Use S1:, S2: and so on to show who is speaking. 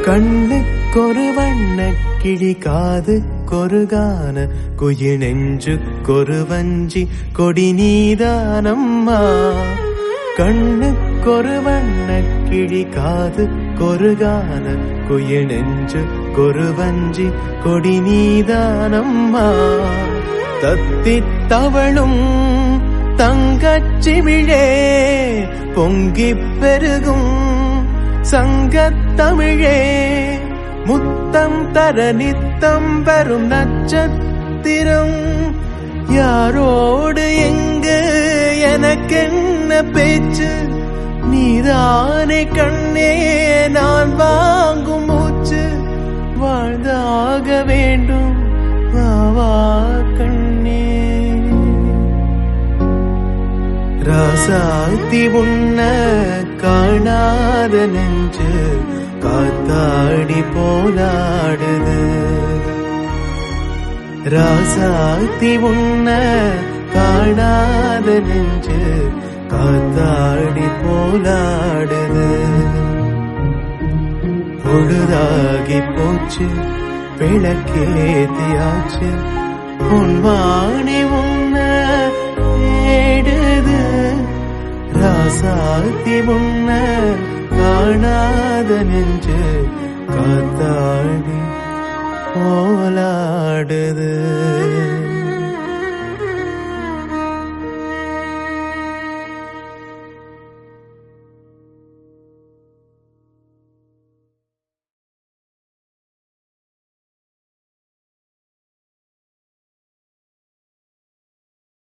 S1: கண்ணுக்கொரு வண்ண கிளி காது கொருகான குயில் நெஞ்சுக்கொரு வஞ்சி கொடி நீதானம்மா கண்ணுக்கொரு வண்ண கிளி காது கொருகான குயில் நெஞ்சு கொரு வஞ்சி கொடி நீதானம்மா தத்தித் தவளும் தங்கச்சிமிழே பொங்கிப் பெருகும் சங்கத்தமிழே முத்தம் தர நித்தம் வரும் நட்சத்திரம் யாரோடு எங்கு எனக்கென்ன பேச்சு நீதானே கண்ணே நான் வாங்கும் மூச்சு வாழ்ந்தாக வேண்டும் வா வா கண்ணே ராசாத்தி உன்ன காணாத நெஞ்சு காத்தாடி போலாடுது ராசாத்தி உன்ன காணாத நெஞ்சு காத்தாடி போலாடுது பொழுதாகி போச்சு விளக்கேத்தியாச்சு உன்வாணி உன்ன தேடுது ராசாத்தி உன்ன காணாத நெஞ்சு காத்தாடி போலாடுது